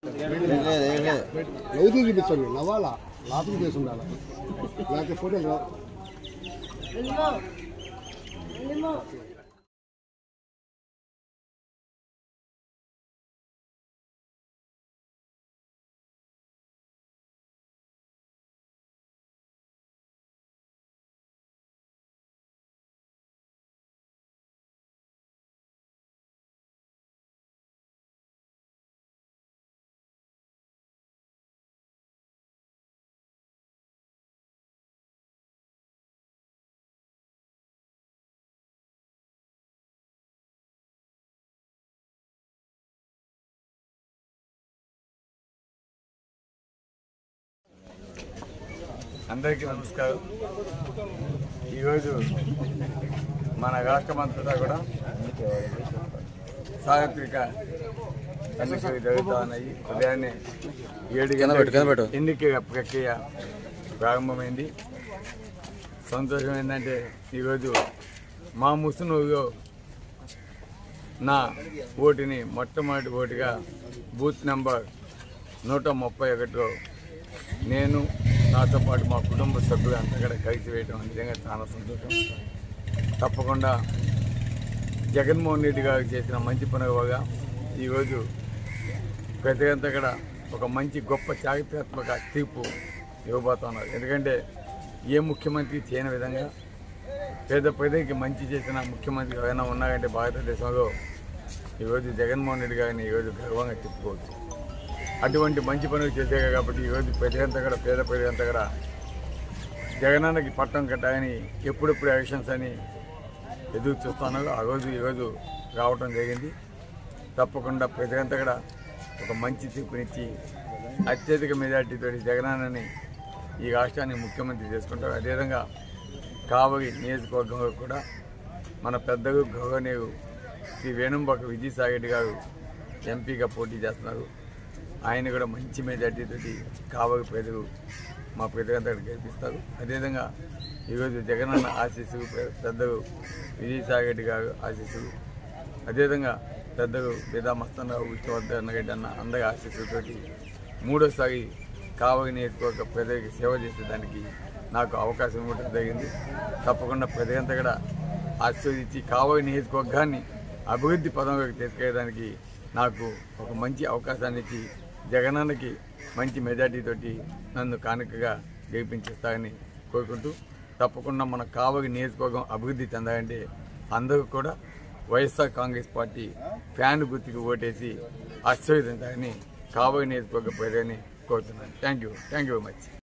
నవ్వుతూ చూపించండి నవ్వాలా లాభం చేసి ఉండాలి లేకపోతే ఫోటోలు రావు అందరికీ నమస్కారం ఈరోజు మన రాష్ట్రమంతటా కూడా సార్వత్రిక ఎన్నికలు జరుగుతూ ఉన్నాయి ఉదయాన్నే ఏడు గంటల ఎన్నిక ప్రక్రియ ప్రారంభమైంది సంతోషం ఏంటంటే ఈరోజు మా ముసునూరులో నా ఓటుని మొట్టమొదటి ఓటుగా బూత్ నెంబర్ నూట ముప్పై ఒకటిలో నేను నాతో పాటు మా కుటుంబ సభ్యులు అంతా కూడా కలిసి వేయడం నిజంగా చాలా సంతోషం తప్పకుండా జగన్మోహన్ రెడ్డి గారు చేసిన మంచి పనుగా ఈరోజు ప్రజలంతా కూడా ఒక మంచి గొప్ప చారిత్రాత్మక తీర్పు ఇవ్వబోతున్నారు ఎందుకంటే ఏ ముఖ్యమంత్రి చేయని విధంగా పేద ప్రజలకి మంచి చేసిన ముఖ్యమంత్రి ఎవరైనా ఉన్నారంటే భారతదేశంలో ఈరోజు జగన్మోహన్ రెడ్డి గారిని ఈరోజు గర్వంగా చెప్పుకోవచ్చు అటువంటి మంచి పనులు చేశారు కాబట్టి ఈరోజు ప్రజలంతా కూడా పేద ప్రజలంతా కూడా జగనాన్నకి పట్టం కట్టాయని ఎప్పుడెప్పుడు ఎలక్షన్స్ అని ఎదురు చూస్తున్నారు ఆ రోజు ఈరోజు రావటం జరిగింది తప్పకుండా ప్రజలంతా కూడా ఒక మంచి తీర్పునిచ్చి అత్యధిక మెజార్టీతో జగనాన్నని ఈ రాష్ట్రాన్ని ముఖ్యమంత్రి చేసుకుంటారు అదేవిధంగా కావలి నియోజకవర్గంలో కూడా మన పెద్దలు గౌరవనీయులు శ్రీ వేణుంబాక విజయసాయిరెడ్డి గారు ఎంపీగా పోటీ చేస్తున్నారు ఆయన కూడా మంచి మెజార్టీతో కావలి ప్రజలు మా ప్రజలంతా గెలిపిస్తారు అదేవిధంగా ఈరోజు జగనన్న ఆశీస్సులు పె- పెద్దలు విజయసాయిరెడ్డి గారు ఆశీస్సులు అదేవిధంగా పెద్దలు వేదా మస్తనరావు విష్ణువర్ధన్ రెడ్డి అన్న అందరి ఆశీస్సులతోటి మూడోసారి కావలి నియోజకవర్గ ప్రజలకి సేవ చేసేదానికి నాకు అవకాశం ఇవ్వడం జరిగింది తప్పకుండా ప్రజలంతా కూడా ఆశీర్వదించి కావలి నియోజకవర్గాన్ని అభివృద్ధి పదంలోకి తీసుకెళ్ళడానికి నాకు ఒక మంచి అవకాశాన్ని ఇచ్చి జగనన్నకి మంచి మెజార్టీతోటి నన్ను కానుకగా గెలిపించేస్తారని కోరుకుంటూ తప్పకుండా మన కావలి నియోజకవర్గం అభివృద్ధి చెందాలంటే అందరూ కూడా వైఎస్ఆర్ కాంగ్రెస్ పార్టీ ఫ్యాన్ గుర్తుకు ఓటేసి ఆశీర్వదించాలని కావలి నియోజకవర్గ ప్రజలని కోరుతున్నాను thank you thank you very much